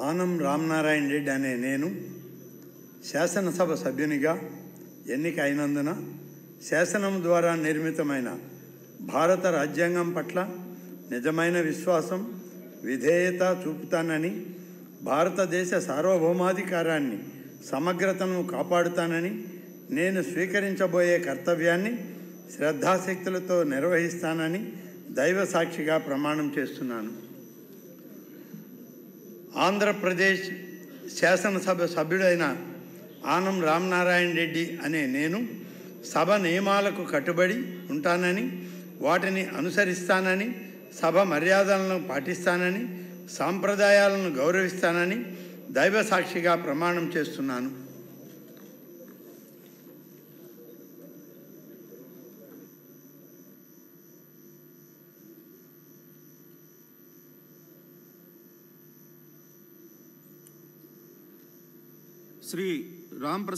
ఆనం రామనారాయణ రెడ్డి అనే నేను శాసనసభ సభ్యునిగా ఎన్నిక అయినందున శాసనం ద్వారా నిర్మితమైన భారత రాజ్యాంగం పట్ల నిజమైన విశ్వాసం విధేయత చూపుతానని భారతదేశ సార్వభౌమాధికారాన్ని సమగ్రతను కాపాడుతానని నేను స్వీకరించబోయే కర్తవ్యాన్ని శ్రద్ధాశక్తులతో నిర్వహిస్తానని దైవ సాక్షిగా ప్రమాణం చేస్తున్నాను ఆంధ్రప్రదేశ్ శాసనసభ సభ్యుడైన ఆనం రామనారాయణ రెడ్డి అనే నేను సభ నియమాలకు కట్టుబడి ఉంటానని వాటిని అనుసరిస్తానని సభ మర్యాదలను పాటిస్తానని సాంప్రదాయాలను గౌరవిస్తానని దైవ సాక్షిగా ప్రమాణం చేస్తున్నాను శ్రీ రామ్